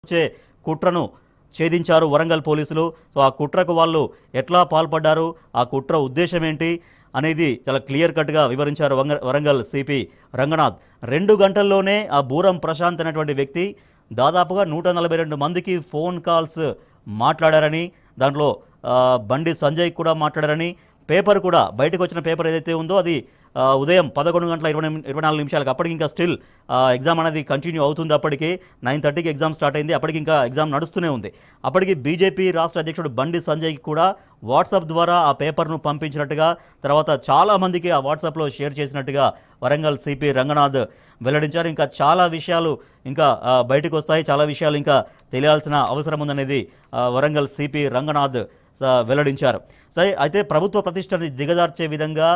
వచ్చే కుట్రను ఛేదించారు వరంగల్ పోలీసులు సో ఆ కుట్రకు వాళ్ళు ఎట్లా పాల్పడ్డారు ఆ కుట్ర ఉద్దేశం ఏంటి అనేది చాలా క్లియర్ కట్గా వివరించారు వంగ- వరంగల్ సిపి రంగనాథ్ రెండు గంటల్లోనే ఆ బూరం ప్రశాంత్ అనేటువంటి వ్యక్తి దాదాపుగా నూట నలభై రెండు మందికి ఫోన్ కాల్స్ మాట్లాడారని దాంట్లో ఆ, బండి సంజయ్ కూడా మాట్లాడారని పేపర్ కూడా బయటకు వచ్చిన పేపర్ ఏదైతే ఉందో అది ఆ, ఉదయం పదకొండు గంటల ఇరవై నిమి- ఇరవై నాలుగు నిమిషాలకు అప్పటికి ఇంకా స్టిల్ ఎగ్జామ్ అనేది కంటిన్యూ అవుతుంది అప్పటికి నైన్ థర్టీకి ఎగ్జామ్ స్టార్ట్ అయింది అప్పటికి ఇంకా ఎగ్జామ్ నడుస్తూనే ఉంది అప్పటికి బీజేపీ రాష్ట్ర అధ్యక్షుడు బండి సంజయ్కి కూడా వాట్సాప్ ద్వారా ఆ పేపర్ను పంపించినట్టుగా తర్వాత చాలా మందికి ఆ వాట్సాప్లో షేర్ చేసినట్టుగా వరంగల్ సిపి రంగనాథ్ వెల్లడించారు ఇంకా చాలా విషయాలు ఇంకా ఆ, బయటకు వస్తాయి చాలా విషయాలు ఇంకా తెలియాల్సిన అవసరం ఉందనేది ఆ, వరంగల్ సిపి రంగనాథ్ ఆ, వెల్లడించారు సరే అయితే ప్రభుత్వ ప్రతిష్టని దిగజార్చే విధంగా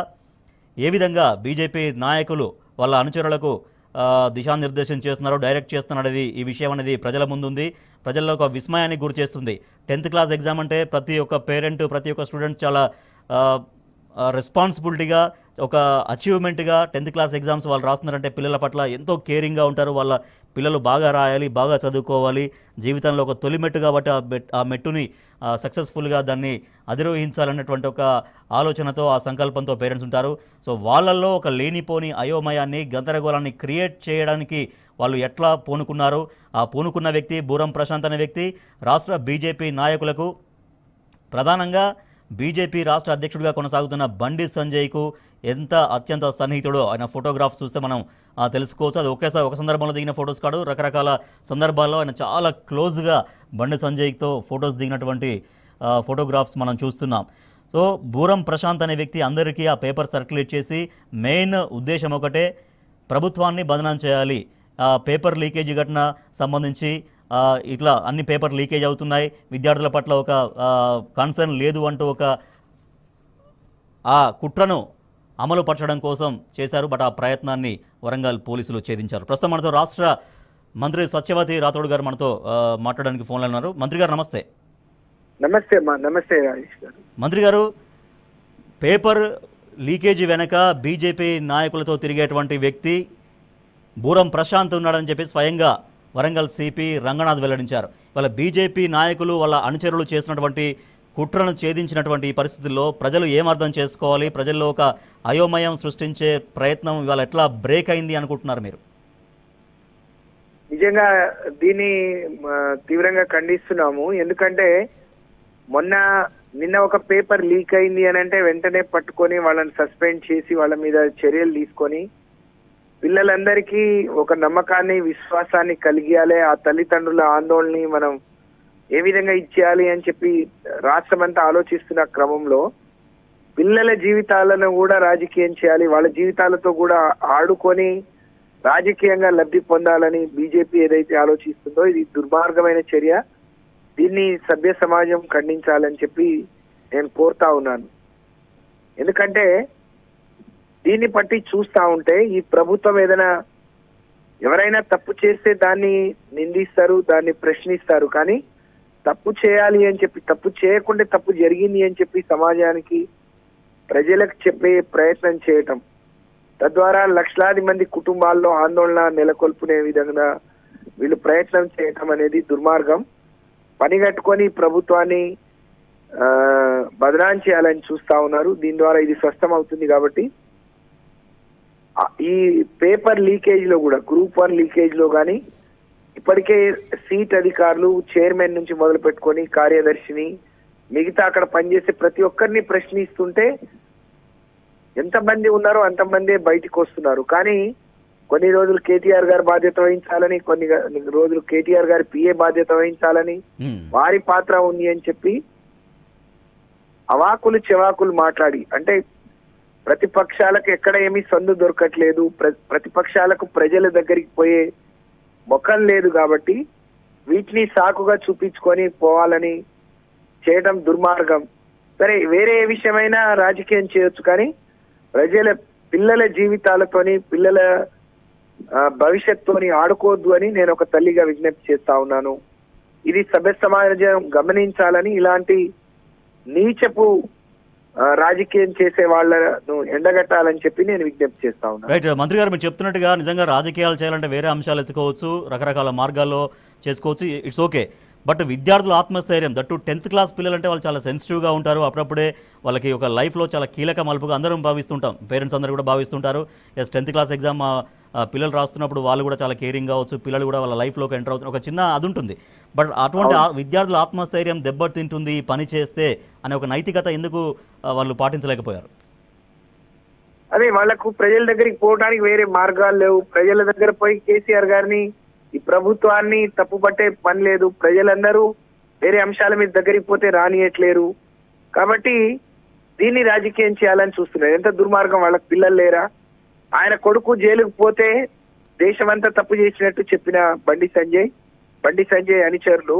ఏ విధంగా బీజేపీ నాయకులు వాళ్ళ అనుచరులకు ఆ, దిశానిర్దేశం చేస్తున్నారో డైరెక్ట్ చేస్తున్నారు అనేది ఈ విషయం అనేది ప్రజల ముందుంది ప్రజల్లో ఒక విస్మయానికి గురి చేస్తుంది టెన్త్ క్లాస్ ఎగ్జామ్ అంటే ప్రతి ఒక్క పేరెంట్ ప్రతి ఒక్క స్టూడెంట్ చాలా ఆ, ఆ, రెస్పాన్సిబిలిటీగా ఒక అచీవ్మెంట్గా టెన్త్ క్లాస్ ఎగ్జామ్స్ వాళ్ళు రాస్తున్నారంటే పిల్లల పట్ల ఎంతో కేరింగ్గా ఉంటారు వాళ్ళ పిల్లలు బాగా రాయాలి బాగా చదువుకోవాలి జీవితంలో ఒక తొలి మెట్టు కాబట్టి ఆ మెట్ ఆ మెట్టుని సక్సెస్ఫుల్గా దాన్ని అధిరోహించాలన్నటువంటి ఒక ఆలోచనతో ఆ సంకల్పంతో పేరెంట్స్ ఉంటారు సో వాళ్ళల్లో ఒక లేనిపోని అయోమయాన్ని గందరగోళాన్ని క్రియేట్ చేయడానికి వాళ్ళు ఎట్లా పూనుకున్నారు ఆ పూనుకున్న వ్యక్తి బూరం ప్రశాంత్ అనే వ్యక్తి రాష్ట్ర బీజేపీ నాయకులకు ప్రధానంగా బీజేపీ రాష్ట్ర అధ్యక్షుడిగా కొనసాగుతున్న బండి సంజయ్కు ఎంత అత్యంత సన్నిహితుడో ఆయన ఫోటోగ్రాఫ్స్ చూస్తే మనం ఆ, తెలుసుకోవచ్చు అది ఒకేసారి ఒక సందర్భంలో దిగిన ఫొటోస్ కాదు రకరకాల సందర్భాల్లో ఆయన చాలా క్లోజ్గా బండి సంజయ్తో ఫొటోస్ దిగినటువంటి ఆ, ఫోటోగ్రాఫ్స్ మనం చూస్తున్నాం సో బూరం ప్రశాంత్ అనే వ్యక్తి అందరికీ ఆ పేపర్ సర్క్యులేట్ చేసి మెయిన్ ఉద్దేశం ఒకటే ప్రభుత్వాన్ని బదనాం చేయాలి ఆ పేపర్ లీకేజీ ఘటన సంబంధించి ఆ, ఇట్లా అన్ని పేపర్ లీకేజ్ అవుతున్నాయి విద్యార్థుల పట్ల ఒక కన్సర్న్ లేదు అంటూ ఒక ఆ కుట్రను అమలు పరచడం కోసం చేశారు బట్ ఆ ప్రయత్నాన్ని వరంగల్ పోలీసులు ఛేదించారు ప్రస్తుతం మనతో రాష్ట్ర మంత్రి సత్యవతి రాథోడ్ గారు మనతో ఆ, మాట్లాడడానికి ఫోన్లో ఉన్నారు మంత్రి గారు నమస్తే నమస్తే అమ్మా నమస్తే రాజేష్ గారు మంత్రి గారు పేపర్ లీకేజీ వెనక బీజేపీ నాయకులతో తిరిగేటువంటి వ్యక్తి బూరం ప్రశాంత్ ఉన్నాడని చెప్పి స్వయంగా వరంగల్ సిపి రంగనాథ్ వెల్లడించారు వాళ్ళ బీజేపీ నాయకులు వాళ్ళ అనుచరులు చేసినటువంటి కుట్రను ఛేదించినటువంటి ఈ పరిస్థితుల్లో ప్రజలు ఏం అర్థం చేసుకోవాలి ప్రజల్లో ఒక అయోమయం సృష్టించే ప్రయత్నం ఇవాళ ఎట్లా బ్రేక్ అయింది అనుకుంటున్నారు మీరు నిజంగా దీన్ని ఆ, తీవ్రంగా ఖండిస్తున్నాము ఎందుకంటే మొన్న నిన్న ఒక పేపర్ లీక్ అయింది అని అంటే వెంటనే పట్టుకొని వాళ్ళని సస్పెండ్ చేసి వాళ్ళ మీద చర్యలు తీసుకొని పిల్లలందరికీ ఒక నమ్మకాన్ని విశ్వాసాన్ని కలిగియాలి ఆ తల్లిదండ్రుల ఆందోళనని మనం ఏ విధంగా ఇచ్చేయాలి అని చెప్పి రాష్ట్రమంతా ఆలోచిస్తున్న క్రమంలో పిల్లల జీవితాలను కూడా రాజకీయం చేయాలి వాళ్ళ జీవితాలతో కూడా ఆడుకొని రాజకీయంగా లబ్ధి పొందాలని బీజేపీ ఏదైతే ఆలోచిస్తుందో ఇది దుర్మార్గమైన చర్య దీన్ని సభ్య సమాజం ఖండించాలని చెప్పి నేను కోరుతా ఉన్నాను ఎందుకంటే దీన్ని బట్టి చూస్తా ఉంటే ఈ ప్రభుత్వం ఏదైనా ఎవరైనా తప్పు చేస్తే దాన్ని నిందిస్తారు దాన్ని ప్రశ్నిస్తారు కానీ తప్పు చేయాలి అని చెప్పి తప్పు చేయకుండా తప్పు జరిగింది అని చెప్పి సమాజానికి ప్రజలకు చెప్పే ప్రయత్నం చేయటం తద్వారా లక్షలాది మంది కుటుంబాల్లో ఆందోళన నెలకొల్పునే విధంగా వీళ్ళు ప్రయత్నం చేయటం అనేది దుర్మార్గం పనిగట్టుకొని ప్రభుత్వాన్ని ఆ, బదనాం చేయాలని చూస్తా ఉన్నారు దీని ద్వారా ఇది స్పష్టం అవుతుంది కాబట్టి ఆ, ఈ పేపర్ లీకేజ్ లో కూడా గ్రూప్ వన్ లీకేజ్ లో కానీ ఇప్పటికే సీట్ అధికారులు చైర్మన్ నుంచి మొదలు పెట్టుకొని కార్యదర్శిని మిగతా అక్కడ పనిచేసే ప్రతి ఒక్కరిని ప్రశ్నిస్తుంటే ఎంతమంది ఉన్నారో అంతమందే బయటికి వస్తున్నారు కానీ కొన్ని రోజులు కేటీఆర్ గారు బాధ్యత వహించాలని కొన్ని గ- రోజులు కేటీఆర్ గారి పిఏ బాధ్యత వహించాలని హ్మ్. వారి పాత్ర ఉంది అని చెప్పి అవాకులు చెవాకులు మాట్లాడి అంటే ప్రతిపక్షాలకు ఎక్కడ ఏమీ సందు దొరకట్లేదు ప్ర- ప్రతిపక్షాలకు ప్రజల దగ్గరికి పోయే ముఖం లేదు కాబట్టి వీటిని సాకుగా చూపించుకొని పోవాలని చేయడం దుర్మార్గం సరే వేరే ఏ విషయమైనా రాజకీయం చేయొచ్చు కానీ ప్రజల పిల్లల జీవితాలతోని పిల్లల ఆ, భవిష్యత్తుని ఆడుకోవద్దు అని నేను ఒక తల్లిగా విజ్ఞప్తి చేస్తా ఉన్నాను ఇది సభ్య సమాజం గమనించాలని ఇలాంటి నీచపు ఆ, రాజకీయం చేసే వాళ్ళను ఎండగట్టాలని చెప్పి నేను విజ్ఞప్తి చేస్తా ఉన్నాను రైట్ మంత్రి గారు మీరు చెప్తున్నట్టుగా నిజంగా రాజకీయాలు చేయాలంటే వేరే అంశాలు ఎత్తుకోవచ్చు రకరకాల మార్గాల్లో చేసుకోవచ్చు ఇట్స్ ఓకే బట్ విద్యార్థుల ఆత్మస్థైర్యం దట్టు టెన్త్ క్లాస్ పిల్లలంటే వాళ్ళు చాలా సెన్సిటివ్గా ఉంటారు అప్పుడప్పుడే వాళ్ళకి ఒక లైఫ్లో చాలా కీలక మలుపుగా అందరం భావిస్తుంటాం పేరెంట్స్ అందరూ కూడా భావిస్తుంటారు ఎస్ టెన్త్ క్లాస్ ఎగ్జామ్ పిల్లలు రాస్తున్నప్పుడు వాళ్ళు కూడా చాలా కేరింగ్ కావచ్చు పిల్లలు కూడా వాళ్ళ లైఫ్లోకి ఎంటర్ అవుతున్నారు ఒక చిన్న అది ఉంటుంది బట్ అటువంటి ఆ- విద్యార్థుల ఆత్మస్థైర్యం దెబ్బతింటుంది ఈ పని చేస్తే అనే ఒక నైతికత ఎందుకు ఆ, వాళ్ళు పాటించలేకపోయారు అదే వాళ్ళకు ప్రజల దగ్గరికి పోవడానికి వేరే మార్గాలు లేవు ప్రజల దగ్గర పోయి కేసీఆర్ గారిని ఈ ప్రభుత్వాన్ని తప్పుపట్టే పని లేదు ప్రజలందరూ వేరే అంశాల మీద దగ్గరికి పోతే రానియట్లేరు కాబట్టి దీన్ని రాజకీయం చేయాలని చూస్తున్నారు ఎంత దుర్మార్గం వాళ్ళకి పిల్లలు లేరా ఆయన కొడుకు జైలుకు పోతే దేశమంతా తప్పు చేసినట్టు చెప్పిన బండి సంజయ్ బండి సంజయ్ అనుచరులు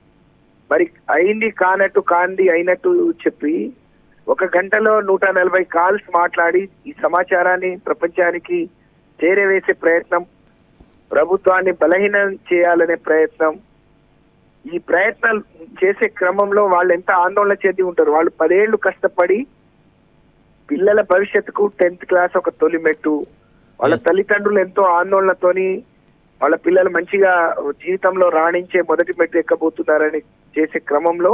మరి అయింది కానట్టు కాంది అయినట్టు చెప్పి ఒక గంటలో నూట నలభై కాల్స్ మాట్లాడి ఈ సమాచారాన్ని ప్రపంచానికి చేరవేసే ప్రయత్నం ప్రభుత్వాన్ని బలహీనం చేయాలనే ప్రయత్నం ఈ ప్రయత్నాలు చేసే క్రమంలో వాళ్ళు ఎంత ఆందోళన చెంది ఉంటారు వాళ్ళు పదేళ్లు కష్టపడి పిల్లల భవిష్యత్తుకు టెన్త్ క్లాస్ ఒక తొలి మెట్టు వాళ్ళ Yes. తల్లిదండ్రులు ఎంతో ఆందోళనతోని వాళ్ళ పిల్లలు మంచిగా జీవితంలో రాణించే మొదటి మెట్టు ఎక్కబోతున్నారని చేసే క్రమంలో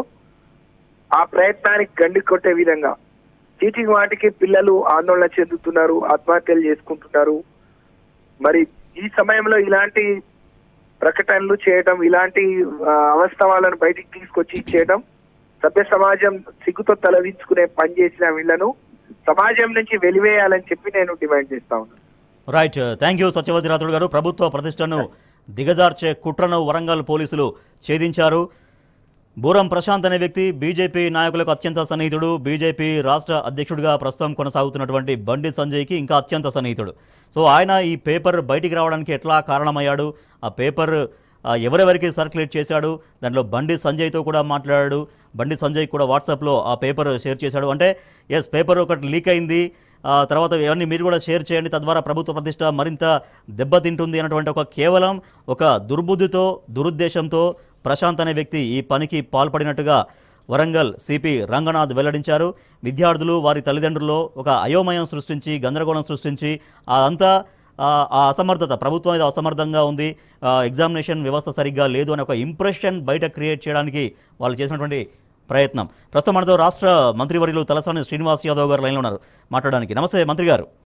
ఆ ప్రయత్నానికి గండి కొట్టే విధంగా చీటికి వాటికి పిల్లలు ఆందోళన చెందుతున్నారు ఆత్మహత్యలు చేసుకుంటున్నారు మరి ఈ సమయంలో ఇలాంటి ప్రకటనలు చేయడం ఇలాంటి ఆ, అవస్తవాలను బయటికి తీసుకొచ్చి చేయడం సభ్య సమాజం సిగ్గుతో తలదించుకునే పని చేసిన వీళ్ళను సమాజం నుంచి వెలివేయాలని చెప్పి నేను డిమాండ్ చేస్తా ఉన్నాను right thank you Satyavathi Rathod గారు ప్రభుత్వ ప్రతిష్టను దిగజార్చే కుట్రను వరంగల్ పోలీసులు ఛేదించారు బూరం ప్రశాంత్ అనే వ్యక్తి బీజేపీ నాయకులకు అత్యంత సన్నిహితుడు బీజేపీ రాష్ట్ర అధ్యక్షుడిగా ప్రస్తుతం కొనసాగుతున్నటువంటి బండి సంజయ్కి ఇంకా అత్యంత సన్నిహితుడు సో ఆయన ఈ పేపర్ బయటికి రావడానికి ఎట్లా కారణమయ్యాడు ఆ పేపర్ ఆ, ఎవరెవరికి సర్క్యులేట్ చేశాడు దాంట్లో బండి సంజయ్తో కూడా మాట్లాడాడు బండి సంజయ్ కూడా వాట్సాప్లో ఆ పేపర్ షేర్ చేశాడు అంటే ఎస్ పేపర్ ఒకటి లీక్ అయింది ఆ తర్వాత ఇవన్నీ మీరు కూడా షేర్ చేయండి తద్వారా ప్రభుత్వ ప్రతిష్ట మరింత దెబ్బతింటుంది అన్నటువంటి ఒక కేవలం ఒక దుర్బుద్ధితో దురుద్దేశంతో ప్రశాంత్ అనే వ్యక్తి ఈ పనికి పాల్పడినట్టుగా వరంగల్ సిపి రంగనాథ్ వెల్లడించారు విద్యార్థులు వారి తల్లిదండ్రుల్లో ఒక అయోమయం సృష్టించి గందరగోళం సృష్టించి అదంతా ఆ ఆ అసమర్థత ప్రభుత్వం ఇది అసమర్థంగా ఉంది ఆ, ఎగ్జామినేషన్ వ్యవస్థ సరిగ్గా లేదు అనే ఒక ఇంప్రెషన్ బయట క్రియేట్ చేయడానికి వాళ్ళు చేసినటువంటి ప్రయత్నం ప్రస్తుతం మనతో రాష్ట్ర మంత్రివర్యులు తలసాని శ్రీనివాస్ యాదవ్ గారు లైన్లో ఉన్నారు మాట్లాడడానికి నమస్తే మంత్రి గారు